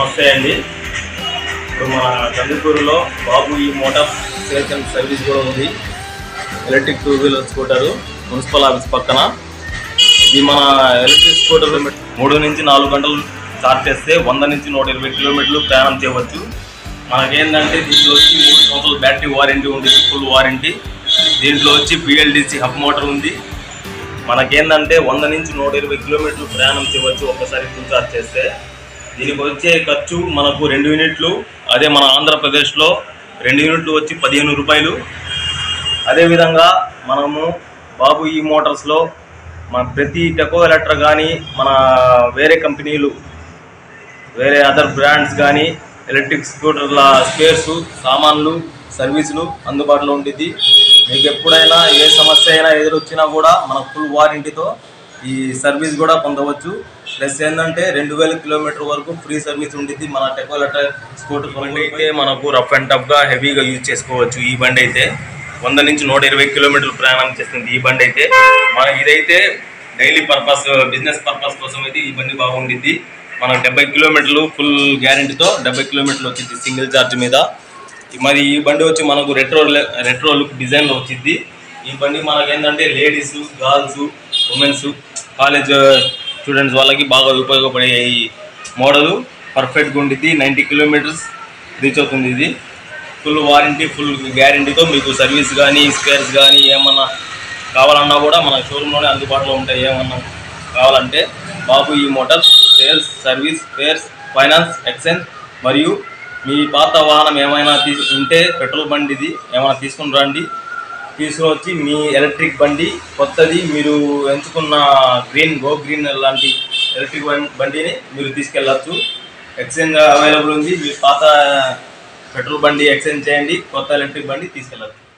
నమస్తే అండి ఇప్పుడు మన కందుకూరులో బాబు ఈ మోటార్ సేల్స్ అండ్ సర్వీస్ కూడా ఉంది electric two wheeler scooter municipal office పక్కన ఇది మన ఎలక్ట్రిక్ స్కూటర్ మూడు నుంచి నాలుగు గంటలు చార్జ్ చేస్తే వంద నుంచి నూట ఇరవై కిలోమీటర్లు ప్రయాణం చేయవచ్చు మనకేంటంటే దీంట్లో వచ్చి మూడు సంవత్సరాల బ్యాటరీ వారంటీ ఉంది ఫుల్ వారంటీ దీంట్లో వచ్చి బిఎల్డిసి హబ్ మోటార్ ఉంది మనకేందంటే వంద నుంచి నూట ఇరవై కిలోమీటర్లు ప్రయాణం చేయవచ్చు ఒక్కసారి ఫుల్ చార్జ్ చేస్తే దీనికి వచ్చే ఖర్చు మనకు రెండు యూనిట్లు అదే మన ఆంధ్రప్రదేశ్లో రెండు యూనిట్లు వచ్చి పదిహేను రూపాయలు అదేవిధంగా మనము బాబు ఈ మోటార్స్లో మన ప్రతి టెకో ఎలక్ట్రా కానీ మన వేరే కంపెనీలు వేరే అదర్ బ్రాండ్స్ కానీ ఎలక్ట్రిక్ స్కూటర్ల స్పేర్స్ సామాన్లు సర్వీసులు అందుబాటులో ఉంటుంది మీకు ఎప్పుడైనా ఏ సమస్య అయినా ఎదురొచ్చినా కూడా మన ఫుల్ వారంటీతో ఈ సర్వీస్ కూడా పొందవచ్చు ప్లస్ ఏంటంటే రెండు వేల కిలోమీటర్ వరకు ఫ్రీ సర్వీస్ ఉంటుంది మన టెకో ఎలక్ట్రిక్ స్కూటర్ బండి అయితే మనకు రఫ్ అండ్ టఫ్గా హెవీగా యూజ్ చేసుకోవచ్చు ఈ బండి అయితే వంద నుంచి నూట ఇరవై కిలోమీటర్లు ప్రయాణం చేస్తుంది ఈ బండి అయితే మన ఇదైతే డైలీ పర్పస్ బిజినెస్ పర్పస్ కోసం అయితే ఈ బండి బాగుండిద్ది మనకు డెబ్బై కిలోమీటర్లు ఫుల్ గ్యారంటీతో డెబ్బై కిలోమీటర్లు వచ్చింది సింగిల్ ఛార్జ్ మీద మరి ఈ బండి వచ్చి మనకు రెట్రో రెట్రో లుక్ డిజైన్లో వచ్చింది ఈ బండి మనకి ఏంటంటే ladies girls women's college students వాళ్ళకి బాగా ఉపయోగపడే ఈ మోడల్ పర్ఫెక్ట్గా ఉండిద్ది నైంటీ కిలోమీటర్స్ రీచ్ అవుతుంది ఇది ఫుల్ వారంటీ ఫుల్ గ్యారంటీతో మీకు సర్వీస్ కానీ స్పేర్స్ కానీ ఏమన్నా కావాలన్నా కూడా మన షోరూంలోనే అందుబాటులో ఉంటాయి ఏమన్నా కావాలంటే బాబు ఈ motors sales service spares finance exchange మరియు మీ పాత వాహనం ఏమైనా తీసు ఉంటే పెట్రోల్ బండి ఇది ఏమైనా తీసుకుని రండి తీసుకుని వచ్చి మీ ఎలక్ట్రిక్ బండి కొత్తది మీరు ఎంచుకున్న గ్రీన్ గో గ్రీన్ లాంటి ఎలక్ట్రిక్ బం- బండిని మీరు తీసుకెళ్ళచ్చు ఎక్స్చేంజ్ అవైలబుల్ ఉంది మీ పాత పెట్రోల్ బండి ఎక్స్చేంజ్ చేయండి కొత్త ఎలక్ట్రిక్ బండి తీసుకెళ్ళచ్చు